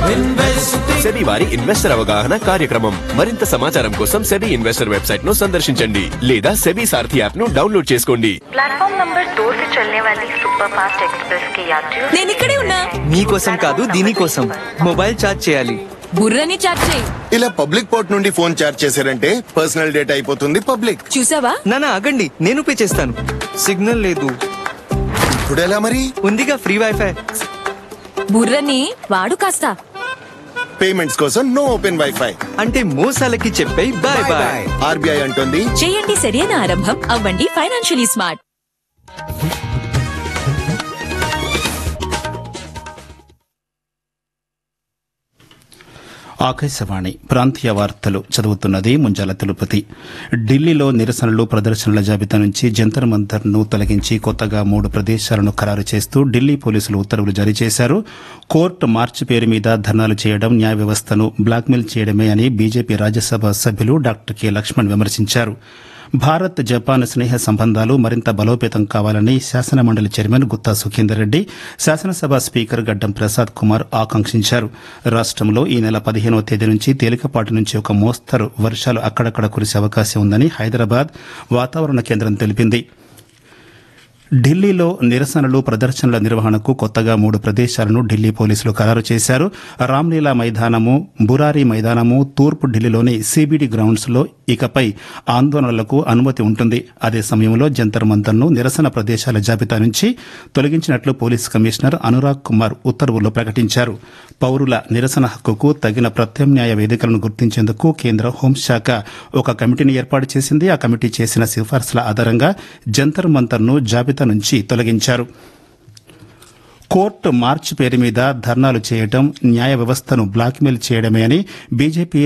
SEBI వారి investor అవగాహన కార్యక్రమం మరింత సమాచారం కోసం సెబీ ఇన్వెస్టర్ వెబ్సైట్ ను సందర్శించండి లేదా సెబీ సారథి యాప్ ను డౌన్లోడ్ చేసుకోండి प्लेटफॉर्म नंबर दो से चलने वाली सुपरफास्ट एक्सप्रेस के यात्रियों నేను ఇక్కడే ఉన్నా మీకోసం కాదు దీనికోసం మొబైల్ ఛార్జ్ చేయాలి బుర్రని చాట్ చేయి ఇలా పబ్లిక్ పోర్ట్ నుండి ఫోన్ చార్జ్ చేశారంటే పర్సనల్ డేటా అయిపోతుంది పబ్లిక్ చూసావా నానా ఆగండి నేను పే చేస్తాను సిగ్నల్ లేదు ఇప్పుడు ఎలా మరి ఉందిగా ఫ్రీ వైఫై బుర్రని వాడు కాస్త పేమెంట్స్ కోసం నో ఓపెన్ వైఫై అంటే మోసాలకి చెప్పే బాయ్ బాయ్ ఆర్బీఐ అంటుంది చేయండి సరైన ఆరంభం అవ్వండి ఫైనాన్షియలీ స్మార్ట్ ఆకాశవాణి ప్రాంతీయ వార్తలు చదువుతున్నది ముంజాల తిరుపతి ఢిల్లీలో నిరసనలు ప్రదర్శనల జాబితా నుంచి జంతర్ మంతర్ ను తొలగించి కొత్తగా మూడు ప్రదేశాలను ఖరారు చేస్తూ ఢిల్లీ పోలీసులు ఉత్తర్వులు జారీ చేశారు కోర్టు మార్చి పేరు మీద ధర్నాలు చేయడం న్యాయ వ్యవస్థను బ్లాక్మెయిల్ చేయడమే అని బీజేపీ రాజ్యసభ సభ్యులు డాక్టర్ కె లక్ష్మణ్ విమర్శించారు భారత్ జపాన్ స్నేహ సంబంధాలు మరింత బలోపేతం కావాలని శాసనమండలి చైర్మన్ గుత్తా సుఖేందర్ రెడ్డి శాసనసభ స్పీకర్ గడ్డం ప్రసాద్ కుమార్ ఆకాంక్షించారు రాష్టంలో ఈ నెల పదిహేనవ తేదీ నుంచి తేలికపాటి నుంచి ఒక మోస్తరు వర్షాలు అక్కడక్కడ కురిసే అవకాశం ఉందని హైదరాబాద్ వాతావరణ కేంద్రం తెలిపింది ఢిల్లీలో నిరసనలు ప్రదర్శనల నిర్వహణకు కొత్తగా మూడు ప్రదేశాలను ఢిల్లీ పోలీసులు ఖరారు చేశారు రామ్లీలా మైదానము బురారి మైదానము తూర్పు ఢిల్లీలోని సిబిడి గ్రౌండ్స్ లో ఇకపై ఆందోళనలకు అనుమతి ఉంటుంది అదే సమయంలో జంతర్ మంతర్ను నిరసన ప్రదేశాల జాబితా నుంచి తొలగించినట్లు పోలీస్ కమిషనర్ అనురాగ్ కుమార్ ఉత్తర్వుల్లో ప్రకటించారు పౌరుల నిరసన హక్కుకు తగిన ప్రత్యామ్నాయ వేదికలను గుర్తించేందుకు కేంద్ర హోంశాఖ ఒక కమిటీని ఏర్పాటు చేసింది ఆ కమిటీ చేసిన సిఫార్సుల ఆధారంగా జంతర్ మంతర్ను జాబితా నుంచి తొలగించారు కోర్టు మార్చి పేరు మీద ధర్నాలు చేయడం న్యాయ వ్యవస్థను బ్లాక్మెయిల్ చేయడమే అని బీజేపీ